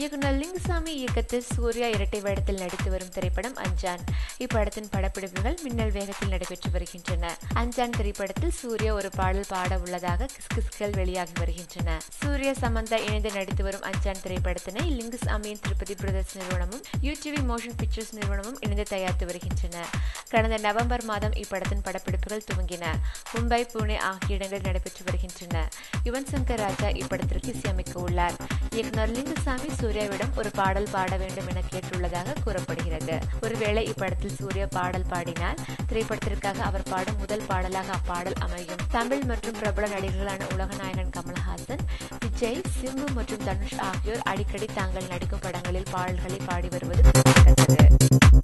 இயக்குனர் லிங்குசாமி இயக்கத்தில் சூர்யா இரட்டை வேடத்தில் நடித்து வரும் திரைப்படம் அஞ்சான் இப்படத்தின் படப்பிடிப்புகள் மின்னல் வேகத்தில் நடைபெற்று வருகின்றன அஞ்சான் திரைப்படத்தில் சூர்யா ஒரு பாடல் பாட உள்ளதாக கிஸ்கிஸ்கள் வெளியாகி வருகின்றன சூர்யா சமந்தா இணைந்து நடித்து வரும் அஞ்சான் திரைப்படத்தினை லிங்குசாமியின் திருப்பதி பிரதர்ஸ் நிறுவனமும் யூடிவி மோஷன் பிக்சர்ஸ் நிறுவனமும் இணைந்து தயாரித்து வருகின்றன கடந்த நவம்பர் மாதம் இப்படத்தின் படப்பிடிப்புகள் துவங்கின மும்பை புனே ஆகிய இடங்களில் நடைபெற்று வருகின்றன யுவன் சங்கர் ராஜா இப்படத்திற்கு இசையமைக்க உள்ளார் இயக்குனர் லிங்குசாமி சூர்யாவிடம் ஒரு பாடல் பாட வேண்டும் என கேட்டுள்ளதாக கூறப்படுகிறது ஒருவேளை இப்படத்தில் சூர்யா பாடல் பாடினால் திரைப்படத்திற்காக அவர் பாடும் முதல் பாடலாக அப்பாடல் அமையும் தமிழ் மற்றும் பிரபல நடிகர்களான உலகநாயகன் கமல்ஹாசன் விஜய் சிம்பு மற்றும் தனுஷ் ஆகியோர் அடிக்கடி தாங்கள் நடிக்கும் படங்களில் பாடல்களை பாடி வருவது குறிப்பிடத்தக்கது